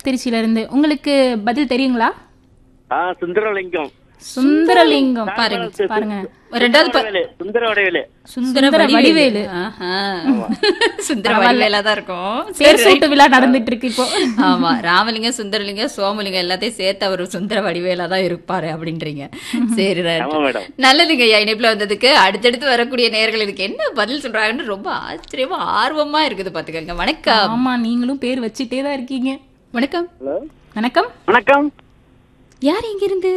திருச்சியில இருந்து உங்களுக்கு பதில் தெரியுங்களா ஆ சுந்தரலிங்கம் சுந்தரலிங்கம் பாருங்க, சு- பாருங்க. ரெண்டாவது ப- சுந்தரவடிவேலு, சுந்தர வடிவேலு சுந்தர சுந்தர வடிவேலு வடிவேலு. ஆஹா. சுந்தர வடிவேலா தான் இருக்கும் பேர் சூட்டு விழா நடந்துட்டு இருக்கு இப்போ ஆமா ராமலிங்கம் சுந்தரலிங்கம் சோமலிங்கம் எல்லாத்தையும் சேர்த்து அவர் சுந்தர வடிவேலா தான் இருப்பாரு அப்படின்றீங்க சரி right. ஆமா மேடம் நல்லதுங்க ஐயா இணைப்புல வந்ததுக்கு அடுத்தடுத்து வரக்கூடிய நேர்கள் இதுக்கு என்ன பதில் சொல்றாங்கன்னு ரொம்ப ஆச்சரியமா ஆர்வமா இருக்குது பாத்துக்கங்க வணக்கம் ஆமா நீங்களும் பேர் வச்சுட்டே தான் இருக்கீங்க வணக்கம் ஹலோ வணக்கம் வணக்கம் யார் இங்க இருந்து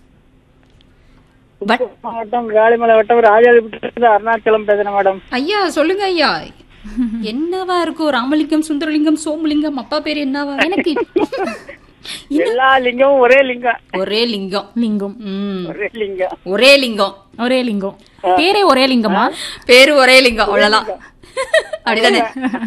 பட் மாவட்டம் காளிமலை வட்டம் ராஜாதிபுரத்துல அருணாச்சலம் பேசுறேன் மேடம் ஐயா சொல்லுங்க ஐயா என்னவா இருக்கும் ராமலிங்கம் சுந்தரலிங்கம் சோமலிங்கம் அப்பா பேர் என்னவா எனக்கு எல்லா லிங்கமும் ஒரே லிங்கம் ஒரே லிங்கம் லிங்கம் ம் ஒரே லிங்கம் ஒரே லிங்கம் ஒரே லிங்கம் பேரே ஒரே லிங்கமா பேரு ஒரே லிங்கம் அவ்வளவுதான் அப்படிதானே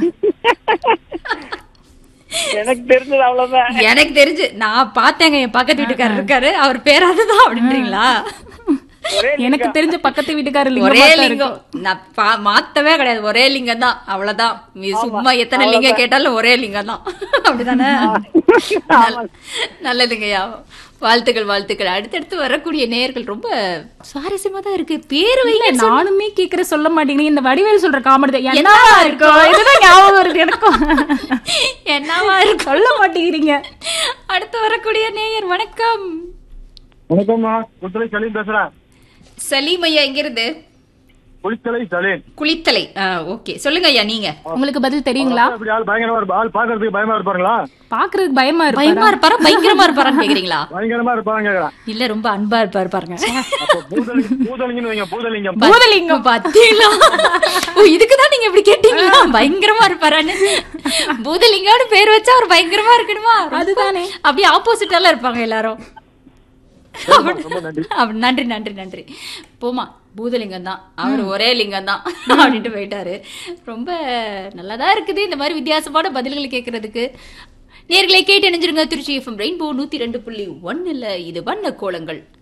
எனக்கு தெரிஞ்சது அவ்வளவுதான் எனக்கு தெரிஞ்சு நான் பார்த்தேங்க என் பக்கத்து வீட்டுக்காரர் இருக்காரு அவர் பேர் அதுதான் அப்படின்றீங்களா எனக்கு தெரிஞ்ச பக்கத்து வீட்டுக்காரர் ஒரே லிங்கம் லிங்கம் நான் பா- மாத்தவே கிடையாது ஒரே லிங்கம் தான் அவ்வளவுதான் நீ சும்மா எத்தனை லிங்கம் கேட்டாலும் ஒரே லிங்கம் தான் அப்படிதானே நல்ல- நல்லதுங்கய்யா வாழ்த்துக்கள் வாழ்த்துக்கள் அடுத்தடுத்து வரக்கூடிய நேயர்கள் ரொம்ப சுவாரஸ்யமா தான் இருக்கு பேரு இல்ல வைங்க நானுமே கேக்குற சொல்ல மாட்டேங்கிறீங்க இந்த வடிவேல் சொல்ற காமெடி தான் என்னவா இருக்கும் இதுதான் ஞாபகம் வருது எனக்கும் என்னவா இருக்கு சொல்ல மாட்டேங்கிறீங்க அடுத்து வரக்கூடிய நேயர் வணக்கம் வணக்கம்மா குளித்தலை சலீம் பேசுறேன் சலீம் ஐயா எங்க இருந்து குளித்தலை சலீம் குளித்தலை ஓகே சொல்லுங்க ஐயா நீங்க உங்களுக்கு பதில் தெரியுங்களா இப்படி ஆள் பயங்கரமா இருப்பா ஆள் பாக்குறதுக்கு பயமா இருப்பாங்களா பாக்குறதுக்கு பயமா பயமா இருக்கு இருப்பாரா பயங்கரமா இருப்பாரான்னு கேக்குறீங்களா பயங்கரமா இருப்பாங்க கேக்குறேன் இல்ல ரொம்ப அன்பா இருப்பாரு பாருங்க அப்போ பூதலி பூதலிங்கன்னு வைங்க பூதலிங்கம் பூதலிங்கம் பாத்தீங்களா ஓ இதுக்குதான் நீங்க இப்படி கேட்டீங்களா பயங்கரமா இருப்பாரான்னு பூதலிங்கம்னு பேர் வச்சா அவர் பயங்கரமா இருக்கணுமா அதுதானே. அப்படியே ஆப்போசிட்டால இருப்பாங்க எல்லாரும் ரொம்ப நன்றி அப்ப நன்றி நன்றி நன்றி போமா பூதலிங்கம் தான் அவர் ஒரே லிங்கம் தான் அப்படின்ட்டு போயிட்டாரு ரொம்ப நல்லதா இருக்குது இந்த மாதிரி வித்தியாசமான பதில்கள் கேட்கறதுக்கு நேர்களை கேட்டு இணைஞ்சிருங்க திருச்சி எஃப்எம் ரெயின்போ நூத்தி ரெண்டு புள்ளி ஒன்னுல இது வண்ண கோலங்கள்